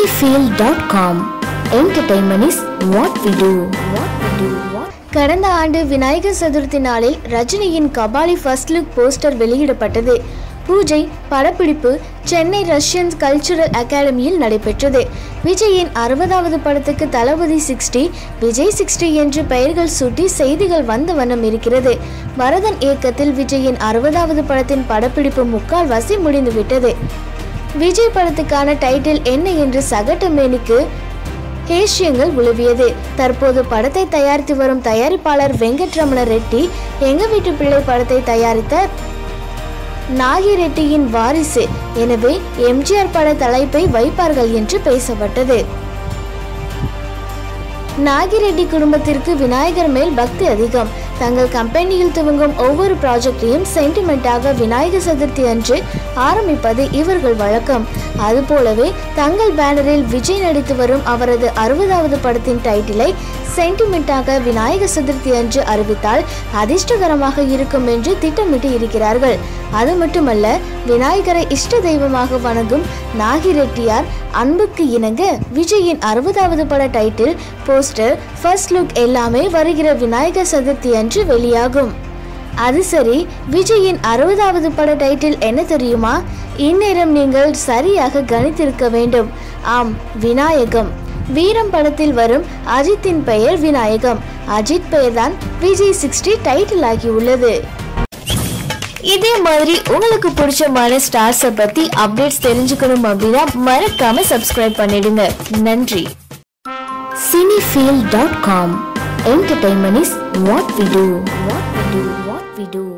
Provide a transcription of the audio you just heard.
cinefield.com Entertainment is what we do. What we do. What கடந்த ஆண்டு விநாயகர் சதுர்த்தி நாளில் ரஜினியின் கபாலி ஃபர்ஸ்ட் லுக் போஸ்டர் வெளியிடப்பட்டது பூஜை படப்பிடிப்பு சென்னை ரஷ்யன் கல்ச்சுரல் அகாடமியில் நடைபெற்றது விஜயின் அறுபதாவது படத்துக்கு தளபதி சிக்ஸ்டி விஜய் சிக்ஸ்டி என்று பெயர்கள் சூட்டி செய்திகள் வந்த வண்ணம் இருக்கிறது பரதன் இயக்கத்தில் விஜயின் அறுபதாவது படத்தின் படப்பிடிப்பு முக்கால்வாசி முடிந்துவிட்டது விஜய் படத்துக்கான டைட்டில் என்ன என்று சகட்டமேனிக்கு ஹேஷ்யங்கள் உலவியது தற்போது படத்தை தயாரித்து வரும் தயாரிப்பாளர் வெங்கட்ரமண ரெட்டி எங்க வீட்டு பிள்ளை படத்தை தயாரித்த நாகி ரெட்டியின் வாரிசு எனவே எம்ஜிஆர் பட தலைப்பை வைப்பார்கள் என்று பேசப்பட்டது நாகிரெட்டி குடும்பத்திற்கு விநாயகர் மேல் பக்தி அதிகம் தங்கள் கம்பெனியில் துவங்கும் ஒவ்வொரு ப்ராஜெக்டையும் சென்டிமெண்டாக விநாயகர் சதுர்த்தி அன்று ஆரம்பிப்பது இவர்கள் வழக்கம் அதுபோலவே தங்கள் பேனரில் விஜய் நடித்து வரும் அவரது அறுபதாவது படத்தின் டைட்டிலை சென்டிமெண்டாக விநாயகர் சதுர்த்தி அன்று அறிவித்தால் அதிர்ஷ்டகரமாக இருக்கும் என்று திட்டமிட்டு இருக்கிறார்கள் அது மட்டுமல்ல விநாயகரை இஷ்ட தெய்வமாக வணங்கும் நாகிரெட்டியார் அன்புக்கு இணங்க விஜயின் அறுபதாவது பட டைட்டில் போஸ்டர் ஃபர்ஸ்ட் லுக் எல்லாமே வருகிற விநாயகர் சதுர்த்தி அன்று வெளியாகும் அது சரி விஜயின் அறுபதாவது பட டைட்டில் என்ன தெரியுமா இந்நேரம் நீங்கள் சரியாக கணித்திருக்க வேண்டும் ஆம் விநாயகம் வீரம் படத்தில் வரும் அஜித்தின் பெயர் விநாயகம் அஜித் பெயர்தான் விஜய் சிக்ஸ்டி டைட்டில் ஆகியுள்ளது இதே மாதிரி உங்களுக்கு பிடிச்சமான ஸ்டார்ஸை பத்தி அப்டேட்ஸ் தெரிஞ்சுக்கணும் அப்படின்னா மறக்காம சப்ஸ்கிரைப் பண்ணிடுங்க நன்றி cinefield.com Entertainment is what we do. What we do. What we do.